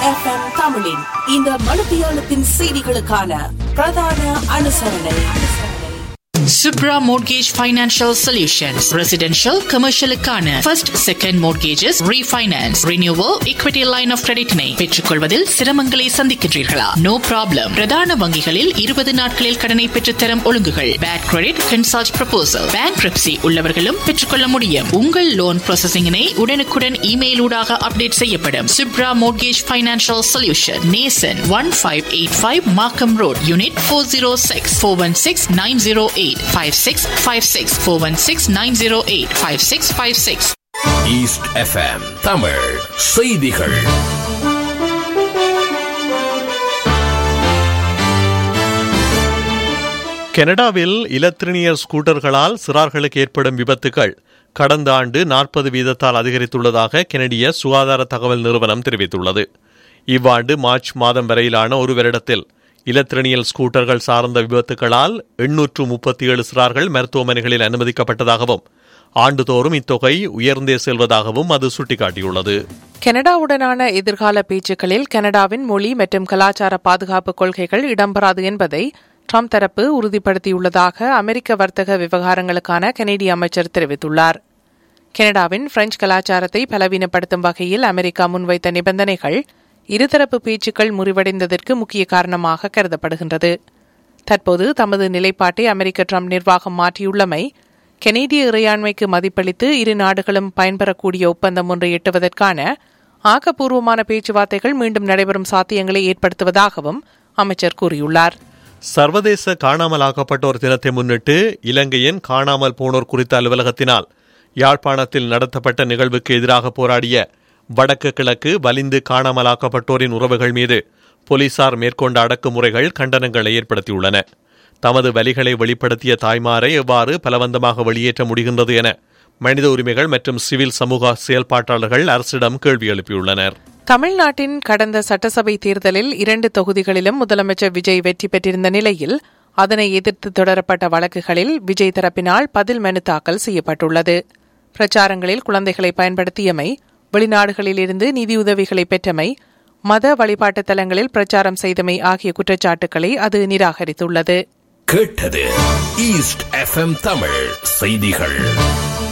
FM தமிழின் இந்த மணித்தியாலத்தின் செய்திகளுக்கான பிரதான அனுசரணை Subra Mortgage Financial Solutions. Residential, commercial க்கான first, second mortgages, refinance, renewal, equity line of credit னை பெற்றுக்கொள்வதில் சிரமங்களை சந்திக்கின்றீர்களா நோ ப்ராப்ளம் பிரதான வங்கிகளில் இருபது நாட்களில் கடனை பெற்றுத்தரும் ஒழுங்குகள் bad credit consult proposal bankruptcy உள்ளவர்களும் பெற்றுக்கொள்ள முடியும் உங்கள் லோன் ப்ராசஸிங்கினை உடனுக்குடன் இமெயில் ஊடாக அப்டேட் செய்யப்படும் Subra Mortgage Financial Solution நேசன் one five eight five Markham road unit four zero six four one six nine zero eight five six five six four one six nine zero eight five six five six east FM Tamil செய்திகள் கனடாவில் இலத்திரனியர் ஸ்கூட்டர்களால் சிறார்களுக்கு ஏற்படும் விபத்துகள் கடந்த ஆண்டு நாற்பது வீதத்தால் அதிகரித்துள்ளதாக கெனடிய சுகாதார தகவல் நிறுவனம் தெரிவித்துள்ளது இவ்வாண்டு மார்ச் மாதம் வரையிலான ஒரு வருடத்தில் இலத்திரனியல் ஸ்கூட்டர்கள் சார்ந்த விபத்துகளால் எண்ணூற்று முப்பத்தி ஏழு சிறார்கள் மருத்துவமனைகளில் அனுமதிக்கப்பட்டதாகவும் ஆண்டுதோறும் இத்தொகை உயர்ந்தே செல்வதாகவும் அது சுட்டிக்காட்டியுள்ளது கனடாவுடனான எதிர்கால பேச்சுக்களில் கனடாவின் மொழி மற்றும் கலாச்சார பாதுகாப்பு கொள்கைகள் இடம்பெறாது என்பதை ட்ரம்ப் தரப்பு உறுதிப்படுத்தியுள்ளதாக அமெரிக்க வர்த்தக விவகாரங்களுக்கான கனேடிய அமைச்சர் தெரிவித்துள்ளார் கனடாவின் பிரெஞ்சு கலாச்சாரத்தை பலவீனப்படுத்தும் வகையில் அமெரிக்கா முன்வைத்த நிபந்தனைகள் இருதரப்பு பேச்சுக்கள் முறிவடைந்ததற்கு முக்கிய காரணமாக கருதப்படுகின்றது தற்போது தமது நிலைப்பாட்டை அமெரிக்க ட்ரம்ப் நிர்வாகம் மாற்றியுள்ளமை கனேடிய இறையாண்மைக்கு மதிப்பளித்து இரு நாடுகளும் பயன்பெறக்கூடிய ஒப்பந்தம் ஒன்றை எட்டுவதற்கான ஆக்கப்பூர்வமான பேச்சுவார்த்தைகள் மீண்டும் நடைபெறும் சாத்தியங்களை ஏற்படுத்துவதாகவும் அமைச்சர் கூறியுள்ளார் சர்வதேச காணாமலாக்கப்பட்டோர் தினத்தை முன்னிட்டு இலங்கையின் காணாமல் போனோர் குறித்த அலுவலகத்தினால் யாழ்ப்பாணத்தில் நடத்தப்பட்ட நிகழ்வுக்கு எதிராக போராடிய வடக்கு கிழக்கு வலிந்து காணாமலாக்கப்பட்டோரின் உறவுகள் மீது போலீசார் மேற்கொண்ட அடக்குமுறைகள் கண்டனங்களை ஏற்படுத்தியுள்ளன தமது வலிகளை வெளிப்படுத்திய தாய்மாரை எவ்வாறு பலவந்தமாக வெளியேற்ற முடிகின்றது என மனித உரிமைகள் மற்றும் சிவில் சமூக செயல்பாட்டாளர்கள் அரசிடம் கேள்வி எழுப்பியுள்ளனர் தமிழ்நாட்டின் கடந்த சட்டசபை தேர்தலில் இரண்டு தொகுதிகளிலும் முதலமைச்சர் விஜய் வெற்றி பெற்றிருந்த நிலையில் அதனை எதிர்த்து தொடரப்பட்ட வழக்குகளில் விஜய் தரப்பினால் பதில் மனு தாக்கல் செய்யப்பட்டுள்ளது பிரச்சாரங்களில் குழந்தைகளை பயன்படுத்தியமை வெளிநாடுகளிலிருந்து நிதியுதவிகளை பெற்றமை மத வழிபாட்டு தலங்களில் பிரச்சாரம் செய்தமை ஆகிய குற்றச்சாட்டுக்களை அது நிராகரித்துள்ளது கேட்டது ஈஸ்ட் எஃப்எம் தமிழ் செய்திகள்